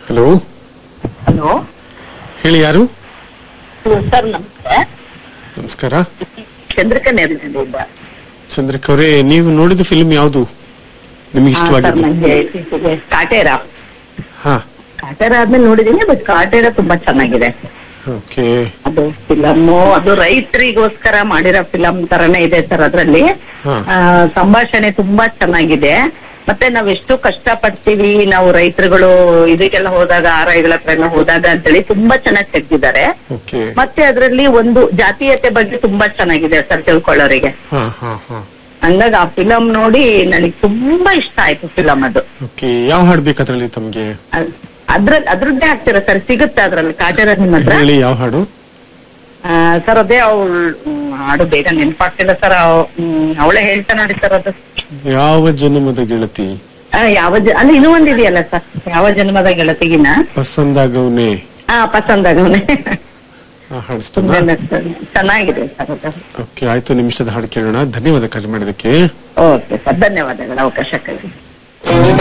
Hello hello ಹೇಳಿ ಯಾರು sir ನಮಸ್ತೆ ನಮಸ್ಕಾರ ಚಂದ್ರಿಕಾ ನೇರದಿಂದ ಚಂದ್ರಿಕ ಅವರೇ ನೀವು ನೋಡಿದ ಫಿಲ್ಮ್ ಯಾವುದು ನಿಮಗೆ ಸರ್ ಇಷ್ಟವಾಗಿದ್ದು ನಂಗೆ ಇತ್ತೀಚೆಗೆ ಕಾಟೇರ ಹಾ ಕಾಟೇರ ಆದ್ಮೇಲೆ ನೋಡಿದೀನಿ ಬಟ್ ಕಾಟೇರ ತುಂಬಾ ಚೆನ್ನಾಗಿದೆ ಓಕೆ ಅದು ಫಿಲಮ್ ಅದು ರೈತರಿಗೋಸ್ಕರ ಮಾಡಿರೋ ಫಿಲಮ್ ತರನೇ ಇದೆ ಸರ್ ಅದ್ರಲ್ಲಿ ಹಾ. ಆ, ಸಂಭಾಷಣೆ ತುಂಬಾ ಚೆನ್ನಾಗಿದೆ ಮತ್ತೆ ನಾವ್ ಎಷ್ಟು ಕಷ್ಟ ಪಡ್ತೀವಿ ನಾವು ರೈತರುಗಳು ಇದಕ್ಕೆಲ್ಲ ಹೋದಾಗ ಆರೈಗಳ ಹತ್ರ ಎಲ್ಲ ಹೋದಾಗ ಅಂತೇಳಿ ತುಂಬಾ ಚೆನ್ನಾಗಿ ತೆಗ್ದಿದ್ದಾರೆ ಓಕೆ ಮತ್ತೆ ಅದರಲ್ಲಿ ಒಂದು ಜಾತೀಯತೆ ಬಗ್ಗೆ ತುಂಬಾ ಚೆನ್ನಾಗಿದೆ ಸರ್ ತಿಳ್ಕೊಳ್ಳೋರಿಗೆ ಹಾ ಹಾ ಹಾ ಹಂಗಾಗಿ ಆ ಫಿಲಂ ನೋಡಿ ನನಗೆ ತುಂಬಾ ಇಷ್ಟ ಆಯ್ತು ಫಿಲಂ ಅದು ಓಕೆ ಯಾವ ಹಾಡು ಬೇಕು ಅದ್ರಲ್ಲಿ ತಮ್ಗೆ ಅದ್- ಅದ್ರಲ್ಲಿ ಅದ್ರದ್ದೇ ಆಗ್ತೀರಾ ಸರ್ ಸಿಗುತ್ತೆ ಅದ್ರಲ್ಲಿ ಕಾಟೇರ ನಿಮ್ಮ ಹತ್ರ ಹೇಳಿ ಯಾವ ಹಾಡು ಆ, ಸರ್ ಅದೇ ಅವಳು ಹಾಡು ಬೇಗ ನೆನಪಾಗ್ತಿಲ್ಲ ಸರ್ ಅವಳೇ ಹೇಳ್ತಾ ನೋಡಿ ಸರ್ ಅದು ಯಾವ ಜನ್ಮದ ಗೆಳತಿ ಆ, ಯಾವ ಜ ಅಲ್ಲಿ ಇನ್ನೂ ಒಂದಿದೆಯಲ್ಲ ಸರ್ ಯಾವ ಜನ್ಮದ ಗೆಳತಿಗಿನ ಪಸಂದಾಗವ್ನೆ ಹಾ ಪಸಂದಾಗವನೆ ಆ ಹಾಡಿಸ್ತದ ಚೆನ್ನಾಗಿದೆ ಸರ್ ಅದು ಓಕೆ ಆಯ್ತು ನಿಮಿಷದ ಹಾಡು ಕೇಳೋಣ ಧನ್ಯವಾದ ಕರೆ ಮಾಡಿದಕ್ಕೆ ಓಕೆ ಸರ್ ಧನ್ಯವಾದಗಳು ಅವಕಾಶಕ್ಕಾಗಿ